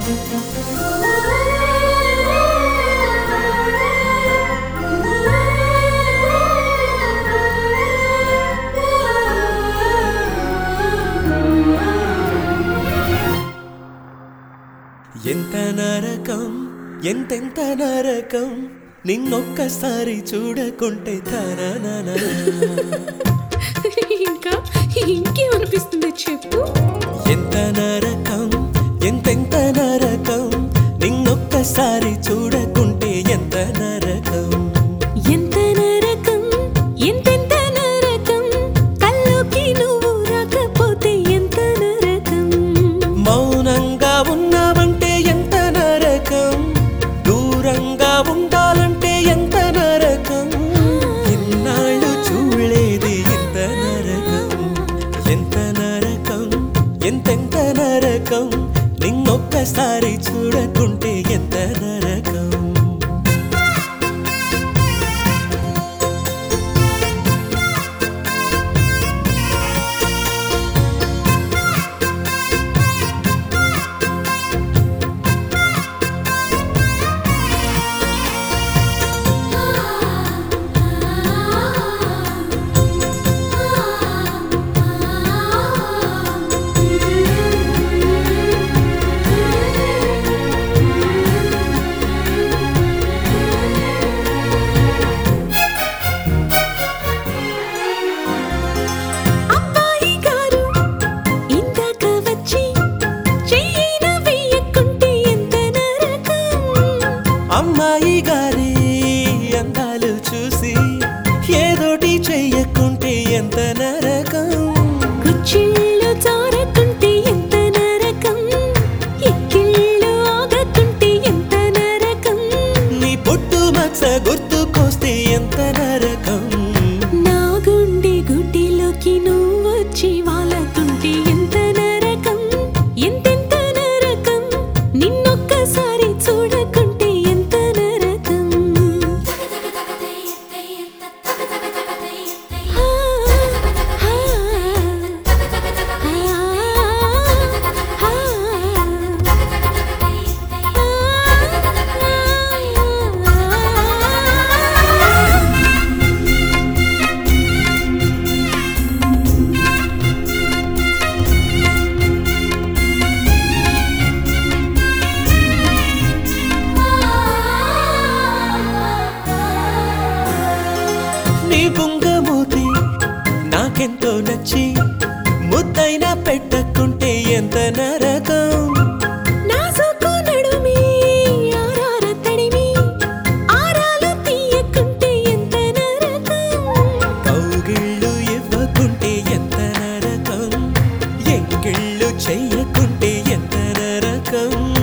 ఎంత నరకం ఎంతెంత నరకం నిన్నొక్కసారి చూడకుంటే తననన ఇంకా ఇంకేమనిపిస్తుంది చెప్పు ఎంత నరకం ఎంతెంత నరకం నిన్నొక్కసారి చూడకుంటే ఎంత నరకం ఎంత నరకం ఎంతెంత నరకం కల్లోకి నువ్వు రాకపోతే ఎంత నరకం మౌనంగా ఉన్నావంటే ఎంత నరకం దూరంగా ఉండాలంటే ఎంత నరకం ఇన్నాళ్ళు చూడలేది ఎంత నరకం ఎంత నరకం ఎంతెంత నరకం నిన్నొక్కసారి చూడకుంటే ఎంత నరకం అబ్బాయి గారు ఇందాక వచ్చి చెయ్యిన వెయ్యకుంటే ఎంత నరకం అమ్మాయి గారి అందాలు చూసి ఏదోటి చెయ్యకుంటే ఎంత నరకం కుచ్చిళ్ళు జారకుంటే ఎంత నరకం ఎక్కిళ్ళు ఆగకుంటే ఎంత నరకం నీ పుట్టు మచ్చ గుర్తుకొస్తే ఎంత నరకం నా గుండె గుడ్డిలోకి నువ్వొచ్చి వాలకుంటే ఎంత నరకం ఎంతెంత నరకం నిన్నొక్కసారి చూడకుంటే ఎంత నరకం ఆ, ఆ, ఆ, ఆ. నీ బుంగమూతి నాకెంతో నచ్చి ముద్దైనా పెట్టకుంటే ఎంత నరకం నాజూకు నడుమి ఆరార తడిమి ఆరాలు తీయకుంటే ఎంత నరకం కౌగిళ్ళు ఇవ్వకుంటే ఎంత నరకం ఎంగిళ్ళు చెయ్యకుంటే ఎంత నరకం